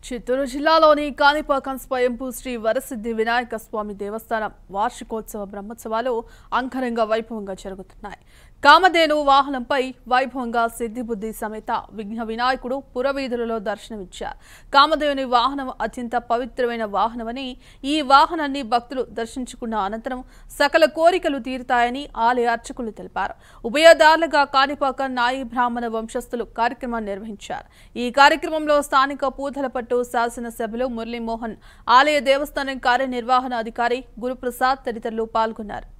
చిత్తూరు జిల్లాలోని కాణిపాకం స్వయంభూ శ్రీ వరసిద్ధి వినాయక స్వామి దేవస్థానం వార్షికోత్సవ బ్రహ్మోత్సవాలు అంగరంగ వైభవంగా జరుగుతున్నాయి కామధేను వాహనంపై వైభవంగా సిద్ధిబుద్ధి సమేత విఘ్న వినాయకుడు పురవీధులలో దర్శనమిచ్చారు కామదేవుని వాహనం అత్యంత పవిత్రమైన వాహనమని ఈ వాహనాన్ని భక్తులు దర్శించుకున్న అనంతరం సకల కోరికలు తీరుతాయని ఆలయ అర్చకులు తెలిపారు ఉభయదారులుగా కాణిపాక నాయి బ్రాహ్మణ వంశస్థులు కార్యక్రమాన్ని నిర్వహించారు ఈ కార్యక్రమంలో స్థానిక పూతలపట్టు శాసనసభ్యులు మురళీమోహన్ ఆలయ దేవస్థానం కార్యనిర్వహణ అధికారి గురుప్రసాద్ తదితరులు పాల్గొన్నారు